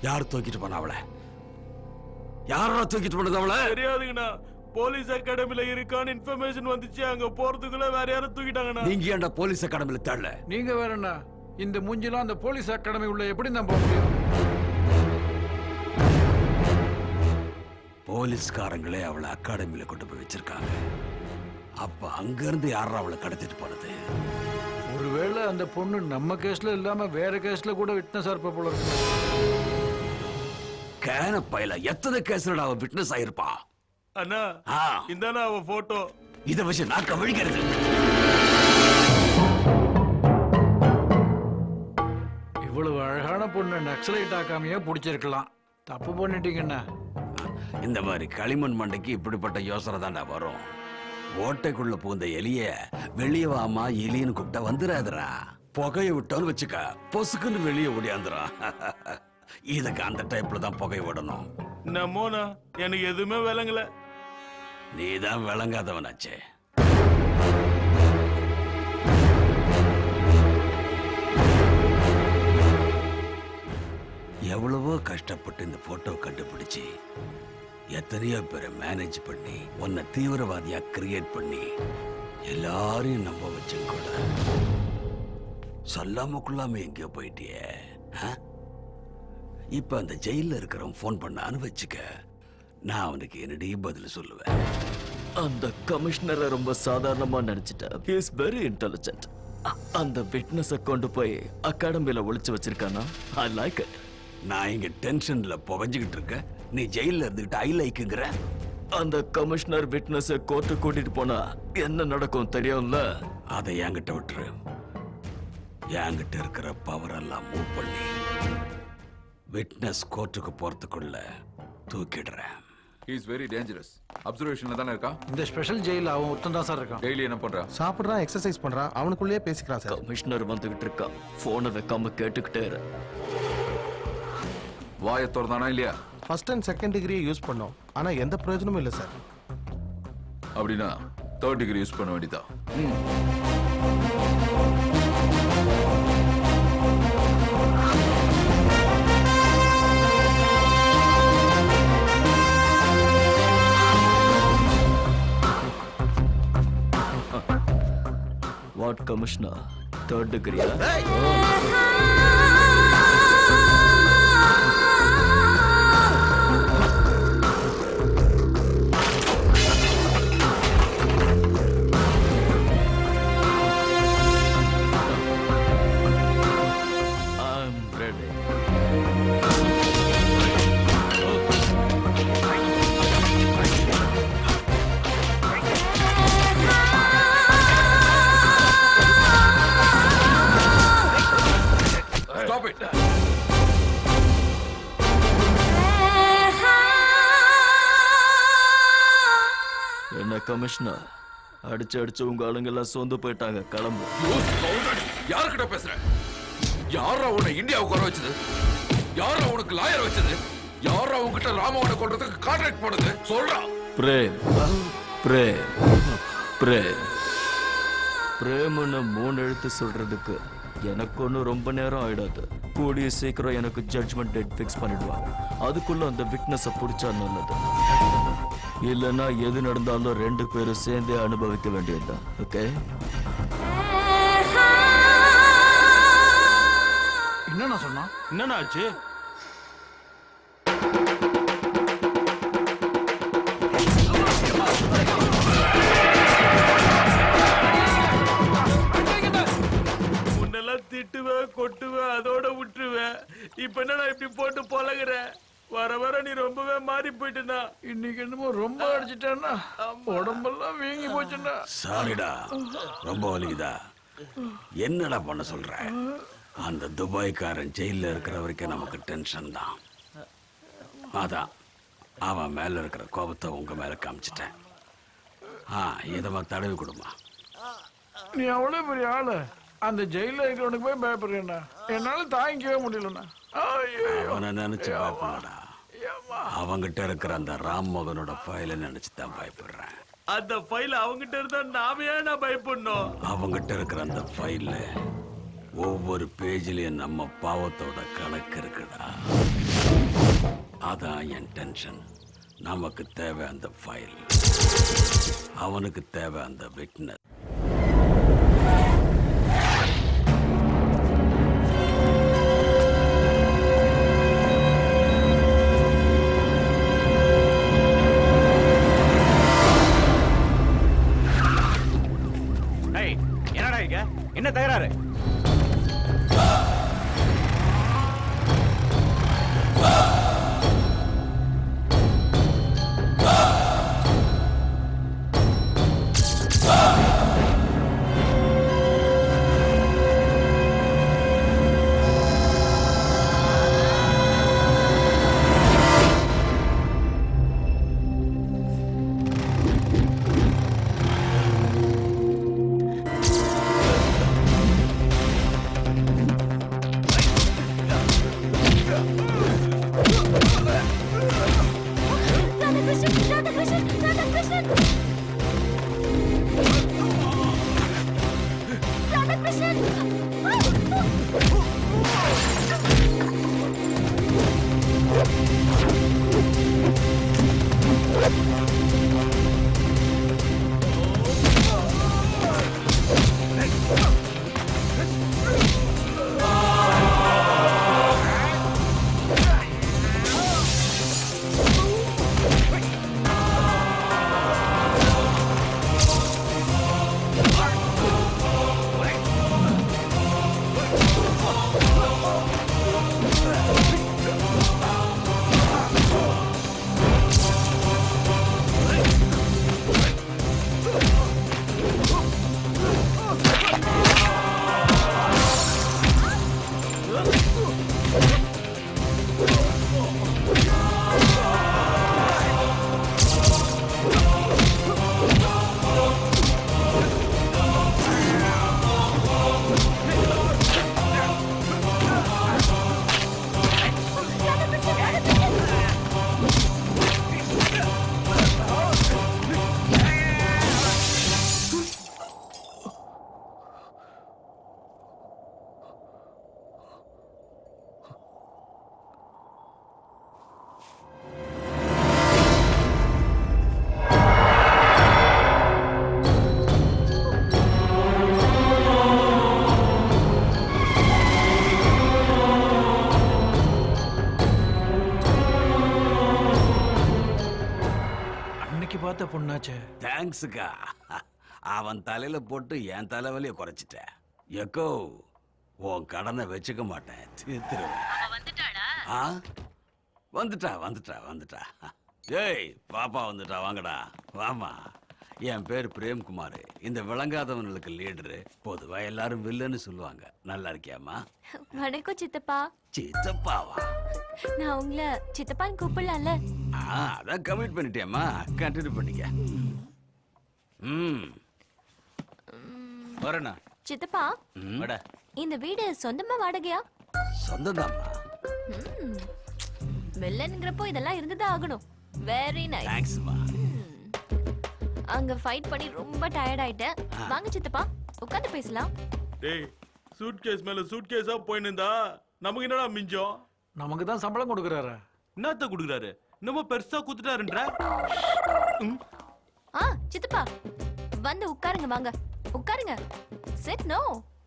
யார் தூக்கிட்டு போன அவளை யாரா தூக்கிட்டு போனது அவளை தெரியாதுங்கண்ணா போலீஸ் அகாடமில இருக்கான்னு இன்ஃபர்மேஷன் வந்துச்சு அங்க போறதுக்குள்ள வேற யாரும் தூக்கிட்டாங்கண்ணா நீங்க ஏன்டா போலீஸ் அகாடமில தேடல நீங்க வேற என்ன இந்த மூஞ்சிலாம் அந்த போலீஸ் அகாடமி உள்ள எப்படி நான் போக முடியும் போலீஸ்காரங்களே அவளை அகாடமில கொண்டு போய் வச்சிருக்காங்க அப்ப அங்க இருந்து யாரா அவளை கடத்திட்டு போனது ஒருவேளை அந்த பொண்ணு நம்ம கேஸ்ல இல்லாம வேற கேஸ்ல கூட விட்னஸா இருப்ப போல இருக்கு கேன பையல எத்தனை கேஸ்ல அவ விட்னஸ் ஆயிருப்பா அண்ணா ஆ. இந்தாண்ணா அவ போட்டோ இத வச்சு நான் கவனிக்கிறது இவ்வளவு அழகான பொண்ணு நக்சலைட் ஆக்காமையே பிடிச்சிருக்கலாம் தப்பு பண்ணிட்டீங்கண்ணா இந்த மாதிரி களிமண் மண்டைக்கு இப்படிப்பட்ட யோசனை தான்டா வரும் ஓட்டைக்குள்ள பூந்த எலிய வெளியே வாமா எலின்னு கூப்பிட்டா வந்துடாதுடா புகைய விட்டோன்னு வச்சுக்க பொசுக்குன்னு வெளியே ஓடியாந்துரும் இதுக்கு அந்த டைப்ல தான் புகை விடணும் நம்மோண்ணா எனக்கு எதுவுமே விளங்கல நீ தான் விளங்காதவனாச்சே எவ்வளவோ கஷ்டப்பட்டு இந்த போட்டோ கண்டுபிடிச்சு எத்தனையோ பேரை மேனேஜ் பண்ணி உன்னை தீவிரவாதியா கிரியேட் பண்ணி எல்லாரையும் நம்ப வச்சும் கூட சொல்லாம கொள்ளாம எங்கேயோ போயிட்டியே ஆ? இப்ப அந்த ஜெயில இருக்கிறவன் ஃபோன் பண்ணான்னு வச்சுக்க நான் அவனுக்கு என்னடி பதில் சொல்லுவேன் அந்த கமிஷனரை ரொம்ப சாதாரணமா நினைச்சிட்டேன் ஹி இஸ் வெரி இன்டெலிஜென்ட் அந்த விட்னஸ கொண்டு போய் அகாடமில ஒளிச்சு வச்சிருக்கானா ஐ லைக் இட் நான் இங்க டென்ஷன்ல புகஞ்சுக்கிட்டு இருக்கேன் நீ ஜெயில இருந்துகிட்டு ஐ லைக்குங்கிற அந்த கமிஷனர் விட்னஸ கோர்ட்டு கூட்டிட்டு போனா என்ன நடக்கும் தெரியும்ல அதை என்கிட்ட விட்டுரு என்கிட்ட இருக்கிற பவர் எல்லாம் மூவ் பண்ணி விட்னஸ் கோர்ட்டுக்கு போறதுக்குள்ள தூக்கிடுறேன் இஸ் வெரி டேஞ்சரஸ் அப்சர்வேஷன்ல தானே இருக்கா இந்த ஸ்பெஷல் ஜெயில் அவன் ஒருத்தன் தான் சார் இருக்கான் டெய்லி என்ன பண்றா சாப்பிட்றான் எக்ஸசைஸ் பண்றான் அவனுக்குள்ளேயே பேசிக்கிறான் சார் கமிஷனர் வந்துகிட்டு இருக்கான் போனை வைக்காம கேட்டுக்கிட்டே இரு வாயை திறந்தானா இல்லையா ஃபர்ஸ்ட் அண்ட் செகண்ட் டிகிரியை யூஸ் பண்ணோம் ஆனா எந்த பிரயோஜனமும் இல்லை சார் அப்படின்னா தேர்ட் டிகிரி யூஸ் பண்ண வேண்டியதா வாட் கமிஷனர் தேர்ட் டிகிரியா I'm ready. ஸ்டாப் இட் என்ன கமிஷனர் அடிச்சு அடிச்சு உங்க ஆளுங்க எல்லாம் சொந்து போயிட்டாங்க கிளம்பு யாருக்கிட்ட பேசுற யாரா உன்னை இந்தியாவுக்கு வர வச்சது யாரா உனக்கு லாயர் வச்சது யாரா உன்கிட்ட ராமவனை கொள்றதுக்கு கான்ட்ராக்ட் போடுது சொல்றா பிரேம் பிரேம் பிரேம் பிரேம்னு மூணு எழுத்து சொல்றதுக்கு எனக்கு ஒன்றும் ரொம்ப நேரம் ஆயிடாது கூடிய சீக்கிரம் எனக்கு ஜட்ஜ்மெண்ட் டேட் ஃபிக்ஸ் பண்ணிடுவாங்க அதுக்குள்ள அந்த விட்னஸை பிடிச்சா நல்லது இல்லைன்னா எது நடந்தாலும் ரெண்டு பேரும் சேர்ந்தே அனுபவிக்க வேண்டியதுதான் ஓகே என்னண்ணா சொன்னான் என்னண்ணா ஆச்சு முன்னெல்லாம் திட்டுவேன் கொட்டுவேன் அதோட விட்டுருவேன் இப்ப என்னடா இப்படி போட்டு பொலகுற வர வர நீ ரொம்பவே மாறி போயிட்டுனா இன்னைக்கு என்னமோ ரொம்ப அடிச்சிட்டேன்னா உடம்பெல்லாம் வீங்கி போச்சுண்ணா சாரிடா ரொம்ப வலிக்குதா என்னடா பண்ண சொல்ற அந்த துபாய்க்காரன் ஜெயில இருக்கிற வரைக்கும் நமக்கு டென்ஷன் தான் அதான் அவன் மேல இருக்கிற கோபத்தை உங்க மேல காமிச்சிட்டேன் ஆ இதமா தடவி கொடுமா நீ அவ்வளவு பெரிய ஆளு அந்த ஜெயில இருக்கிறவனுக்கு போய் பயப்படுறேண்ணா என்னால தாங்கிக்கவே முடியலண்ணா ஐயோ அவனை நினைச்சு பயப்படா அவங்கிட்ட இருக்கிற அந்த ராம் மோகனோட ஃபைலை நினைச்சு தான் பயப்படுறேன் அந்த ஃபைல் அவங்கிட்ட இருந்தா நாம ஏன் பயப்படணும் அவங்கிட்ட இருக்கிற அந்த ஃபைல்ல ஒவ்வொரு பேஜ்லயும் நம்ம பாவத்தோட கணக்கு இருக்குடா அதான் என் டென்ஷன் நமக்கு தேவை அந்த ஃபைல் அவனுக்கு தேவை அந்த விட்னஸ் டேய் என்னடா இங்க என்ன தகராறு ராதாகிருஷ்ணன் ராதாகிருஷ்ணன் ராதாகிருஷ்ணன் ராதாகிருஷ்ணன் அன்னைக்கு பார்த்த பொண்ணாச்சே தேங்க்ஸுக்கா அவன் தலையில போட்டு என் தலைவலியை குறைச்சிட்டேன் எக்கோ உன் கடனை வச்சுக்க மாட்டேன் தீர்த்துருவேன் ஆ வந்துட்டா வந்துட்டா வந்துட்டா ஏய் பாப்பா வந்துட்டா வாங்கடா வாமா என் பேர் பிரேம்குமார் இந்த விளங்காதவனுக்கு லீடரு பொதுவா எல்லாரும் வில்லன்னு சொல்லுவாங்க நல்லா இருக்கியாமா வணக்கம் சித்தப்பா சித்தப்பாவா நான் உங்களை சித்தப்பான்னு கூப்பிடலாம்ல ஆ அதான் கமிட் பண்ணிட்டியாம்மா கண்டினியூ பண்ணிக்க ம் வரேண்ணா சித்தப்பா வாடா இந்த வீடு சொந்தமா வாடகையா சொந்ததாம்மா வில்லனுங்கிறப்போ இதெல்லாம் இருந்துதான் ஆகணும் வெரி நைஸ் தேங்க்ஸ்மா அங்க ஃபைட் பண்ணி ரொம்ப டயர்ட் ஆயிட்டேன் வாங்க சித்தப்பா உட்காந்து பேசலாம் டேய் சூட் கேஸ் மேல சூட் கேஸா போயின்னு இருந்தா நமக்கு என்னடா மிஞ்சம் நமக்கு தான் சம்பளம் கொடுக்குறாரு என்னத்த குடுக்குறாரு நம்ம பெருசா குத்துட்டாருன்ற ஆ சித்தப்பா வந்து உட்காருங்க வாங்க உட்காருங்க செட் நோ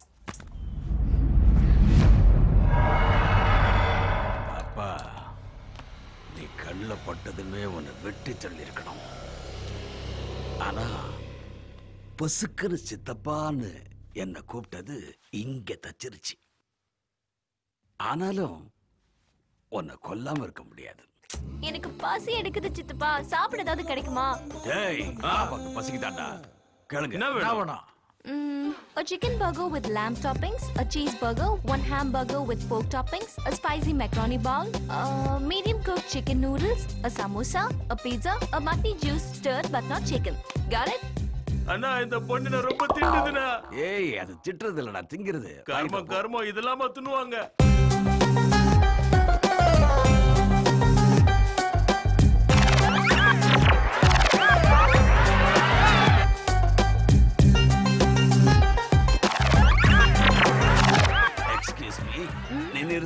அப்பா நீ கண்ணில் பட்டதுமே உன்னை வெட்டி தள்ளியிருக்கணும் ஆனா பொசுக்குன்னு சித்தப்பான்னு என்னை கூப்பிட்டது இங்க தச்சிருச்சு ஆனாலும் உன்னை கொல்லாம இருக்க முடியாது எனக்கு பசி எடுக்குது சித்தப்பா சாப்பிட ஏதாவது கிடைக்குமா டேய் பாப்பாக்கு பசிக்குதாண்டா கேளுங்க என்ன என்ன வேணும் வேணும் Mm, a chicken burger with lamb toppings, a cheeseburger, one hamburger with pork toppings, a spicy macaroni bowl, uh, medium cooked chicken noodles, a samosa, a pizza, a mutton juice stirred but not chicken. Got it? அண்ணா இந்த பொண்ணு நான் ரொம்ப திட்டுதுண்ணா ஏய் அது திட்டுறது இல்லடா திங்கிறது கர்மம் கர்மம் இதெல்லாம் தின்னுவாங்க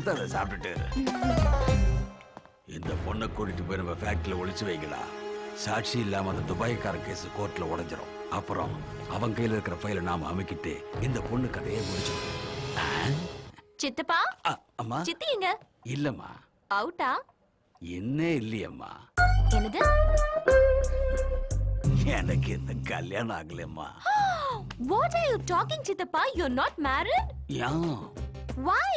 எடுத்து அதை சாப்பிட்டுட்டு இந்த பொண்ணை கூட்டிட்டு போய் நம்ம ஃபேக்டரியில் ஒளிச்சு வைக்கடா சாட்சி இல்லாம அந்த துபாய்க்கார கேஸ் கோர்ட்ல உடைஞ்சிரும் அப்புறம் அவன் கையில இருக்கிற ஃபைலை நாம அமைக்கிட்டு இந்த பொண்ணு கதையை முடிச்சிடும் சித்தப்பா ஆ, அம்மா சித்தி எங்க இல்லம்மா அவுட்டா என்ன இல்லையம்மா என்னது எனக்கு இந்த கல்யாணம் ஆகலம்மா What are you talking, சித்தப்பா? You're not married? Yeah Why?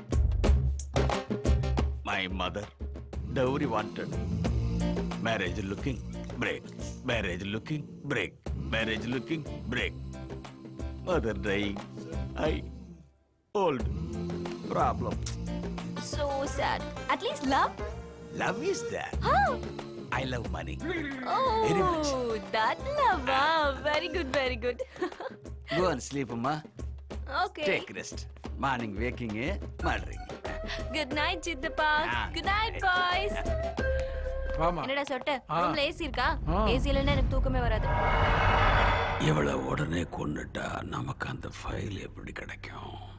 My mother dowry wanted marriage looking break marriage looking break marriage looking break mother dying I old problem So sad. At least love? Love is that Huh? I love money Oh, Very much. that love. Ah, very good, very good. Go and sleep அம்மா okay. Take rest morning waking மாடுறீங்க Good night, சித்தப்பா. Ah. Good night, boys. வாமா என்னடா சொட்ட ஆ. ரூம்ல AC இருக்கா ஆ. AC இல்லைன்னா எனக்கு தூக்கமே வராது இவளை உடனே கொண்டுட்டா நமக்கு அந்த ஃபைல் எப்படி கிடைக்கும்